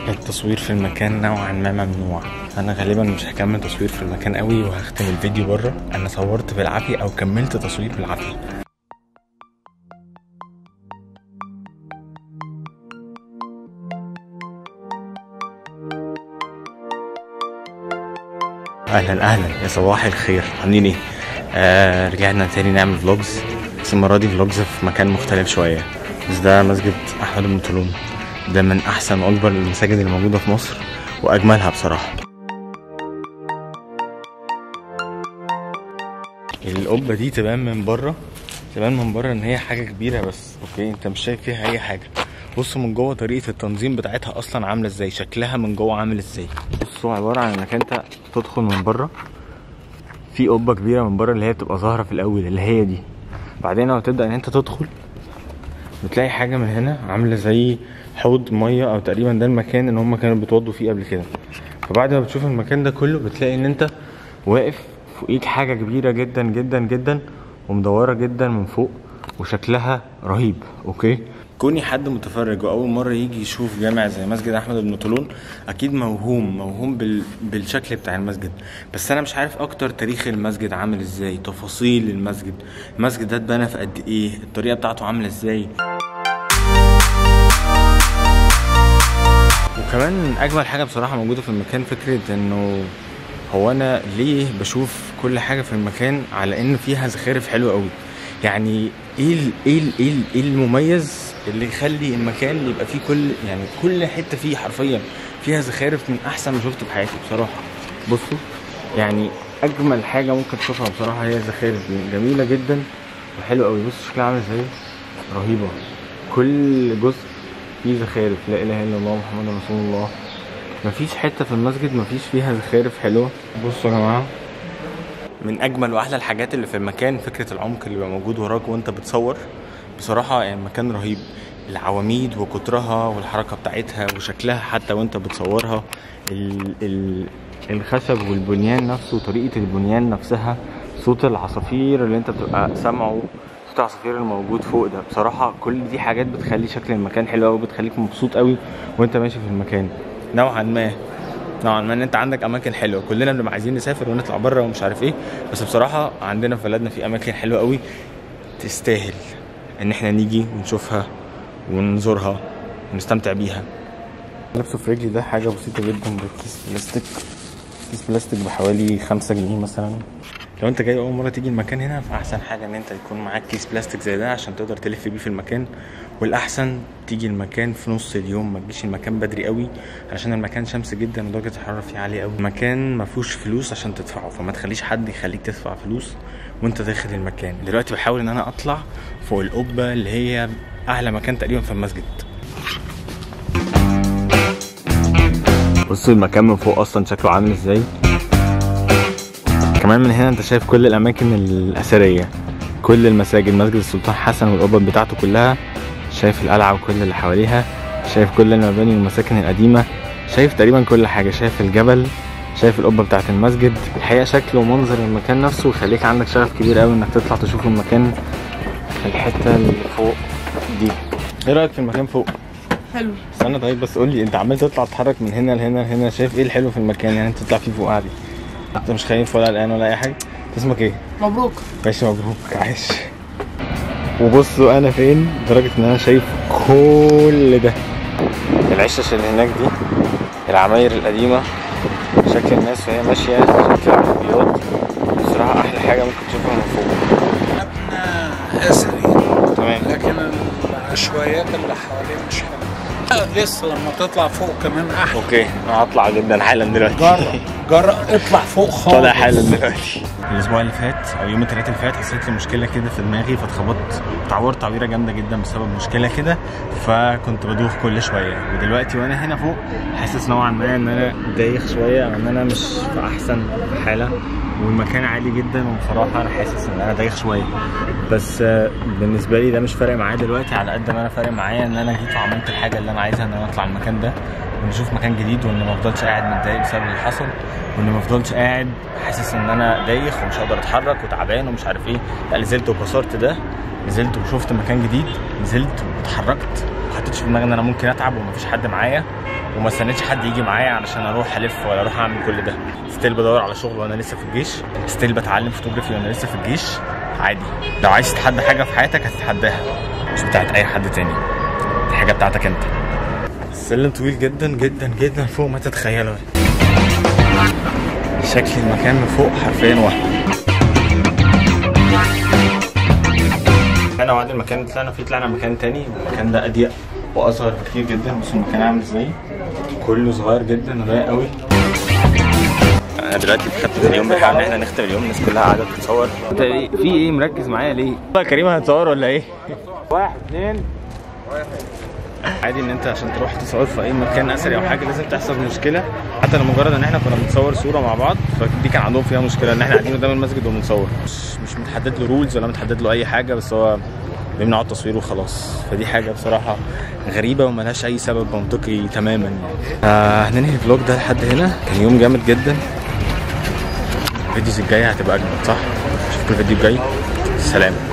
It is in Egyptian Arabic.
التصوير في المكان نوعا ما ممنوع انا غالبا مش هكمل تصوير في المكان قوي وهختم الفيديو بره انا صورت بالعافيه او كملت تصوير بالعافيه اهلا اهلا يا صباح الخير عاملين ايه آه رجعنا تاني نعمل فلوجز بس المره دي فلوجز في مكان مختلف شويه بس ده مسجد احمد بن طولون ده من احسن واكبر المساجد اللي موجوده في مصر واجملها بصراحه القبه دي تبان من بره تبان من بره ان هي حاجه كبيره بس اوكي انت مش شايف فيها اي حاجه بص من جوه طريقه التنظيم بتاعتها اصلا عامله ازاي شكلها من جوه عامل ازاي بصوا عباره عن انك انت تدخل من بره في قبه كبيره من بره اللي هي بتبقى ظاهره في الاول اللي هي دي بعدين لما تبدا ان انت تدخل بتلاقي حاجه من هنا عامله زي حوض ميه او تقريبا ده المكان اللي هم كانوا بيتوضوا فيه قبل كده فبعد ما بتشوف المكان ده كله بتلاقي ان انت واقف فوقيك حاجه كبيره جدا جدا جدا ومدوره جدا من فوق وشكلها رهيب اوكي كوني حد متفرج واول مره يجي يشوف جامع زي مسجد احمد بن طولون اكيد موهوم موهوم بال... بالشكل بتاع المسجد بس انا مش عارف اكتر تاريخ المسجد عامل ازاي تفاصيل المسجد المسجد ده اتبنى في قد ايه الطريقه بتاعته عامله ازاي وكمان اجمل حاجه بصراحه موجوده في المكان فكره انه هو انا ليه بشوف كل حاجه في المكان على ان فيها زخارف حلوه قوي يعني ايه ال ايه ال ايه, ال إيه المميز اللي يخلي المكان يبقى فيه كل يعني كل حته فيه حرفيا فيها زخارف من احسن ما شفته في حياتي بصراحه بصوا يعني اجمل حاجه ممكن تشوفها بصراحه هي الزخارف دي جميله جدا وحلوه قوي بصوا شكلها عامل ازاي رهيبه كل جزء فيه زخارف لا اله الا الله محمد رسول الله مفيش حته في المسجد مفيش فيها زخارف حلوه بصوا يا جماعه من اجمل واحلى الحاجات اللي في المكان فكره العمق اللي بيبقى موجود وراك وانت بتصور بصراحه يعني مكان رهيب العواميد وكترها والحركه بتاعتها وشكلها حتى وانت بتصورها ال ال الخشب والبنيان نفسه وطريقه البنيان نفسها صوت العصافير اللي انت بتبقى سامعه صوت العصافير الموجود فوق ده بصراحه كل دي حاجات بتخلي شكل المكان حلو قوي بتخليك مبسوط قوي وانت ماشي في المكان نوعا ما نوعا ما ان انت عندك اماكن حلوه كلنا بنبقى عايزين نسافر ونطلع بره ومش عارف ايه بس بصراحه عندنا في بلدنا في اماكن حلوه قوي تستاهل ان احنا نيجي ونشوفها ونزورها ونستمتع بيها لابسه في رجلي ده حاجه بسيطه جدا بكيس بلاستيك كيس بلاستيك بحوالي خمسة جنيه مثلا لو انت جاي اول مره تيجي المكان هنا فاحسن حاجه ان انت يكون معاك كيس بلاستيك زي ده عشان تقدر تلف بيه في المكان والاحسن تيجي المكان في نص اليوم ما تجيش المكان بدري قوي عشان المكان شمس جدا ودرجه الحراره فيه عاليه قوي المكان ما فيهوش فلوس عشان تدفعه فما تخليش حد يخليك تدفع فلوس وانت داخل المكان دلوقتي بحاول ان انا اطلع فوق القبه اللي هي اعلى مكان تقريبا في المسجد بصوا المكان من فوق اصلا شكله عامل ازاي كمان من هنا انت شايف كل الاماكن الاثريه كل المساجد مسجد السلطان حسن والقبب بتاعته كلها شايف القلعه وكل اللي حواليها شايف كل المباني والمساكن القديمه شايف تقريبا كل حاجه شايف الجبل شايف القبه بتاعه المسجد الحقيقه شكل ومنظر المكان نفسه يخليك عندك شغف كبير قوي انك تطلع تشوف المكان في الحته اللي فوق دي ايه رايك في المكان فوق حلو استنى طيب بس قول لي انت عمال تطلع تتحرك من هنا لهنا لهنا شايف ايه الحلو في المكان يعني انت تطلع فيه فوق عادي انت مش خايف ولا قلقان ولا اي حاجه انت اسمك ايه مبروك ماشي مبروك عايش وبصوا انا فين لدرجه ان انا شايف كل ده العشش اللي هناك دي العماير القديمه شكل الناس وهي ماشيه شكل العربيات بصراحه احلى حاجه ممكن تشوفها من فوق مبنى اثري تمام لكن العشوائيات اللي حواليه مش حلوه لسه لما تطلع فوق كمان احلى اوكي انا هطلع جدا حالا دلوقتي جرب جرب اطلع فوق خالص طالع حالا دلوقتي الاسبوع اللي فات او يوم الثلاثاء اللي فات حسيت لي مشكله كده في دماغي فاتخبطت اتعورت تعويره جامده جدا بسبب مشكله كده فكنت بدوخ كل شويه ودلوقتي وانا هنا فوق حاسس نوعا ما ان انا دايخ شويه او ان انا مش في احسن حاله والمكان عالي جدا وبصراحه انا حاسس ان انا دايخ شويه بس آه، بالنسبه لي ده مش فارق معايا دلوقتي على قد ما انا فارق معايا ان انا جيت وعملت الحاجه اللي انا عايزها ان انا اطلع المكان ده ونشوف مكان جديد وان ما افضلش قاعد متضايق بسبب اللي حصل وان ما افضلش قاعد حاسس ان انا دايخ ومش هقدر اتحرك وتعبان ومش عارف ايه لا نزلت وكسرت ده نزلت وشفت مكان جديد نزلت واتحركت ما حطيتش في دماغي ان انا ممكن اتعب ومفيش حد معايا وما استنيتش حد يجي معايا علشان اروح الف ولا اروح اعمل كل ده ستيل بدور على شغل وانا لسه في الجيش ستيل بتعلم فوتوغرافي وانا لسه في الجيش عادي لو عايز تتحدى حاجه في حياتك هتتحداها مش بتاعت اي حد تاني دي حاجه بتاعتك انت السلم طويل جدا جدا جدا فوق ما تتخيلوا شكل المكان من فوق حرفيا وهم احنا وعد المكان اللي طلعنا فيه طلعنا مكان تاني المكان ده اضيق واصغر بكتير جدا بصوا المكان عامل ازاي كله صغير جدا ورايق قوي انا دلوقتي في ختمة اليوم بنحاول ان احنا نختم اليوم الناس كلها قاعده بتتصور انت ايه في ايه مركز معايا ليه؟ يا كريم هتصور ولا ايه؟ واحد اثنين عادي ان انت عشان تروح تصور في اي مكان اثري او حاجه لازم تحصل مشكله حتى لو مجرد ان احنا كنا بنصور صوره مع بعض فدي كان عندهم فيها مشكله ان احنا قاعدين قدام المسجد وبنصور مش مش متحدد له رولز ولا متحدد له اي حاجه بس هو بيمنعوا التصوير وخلاص فدي حاجه بصراحه غريبه وملهاش اي سبب منطقي تماما يعني آه هننهي الفلوج ده لحد هنا كان يوم جامد جدا الفيديوز الجايه هتبقى اجمد صح اشوفكم الفيديو الجاي سلام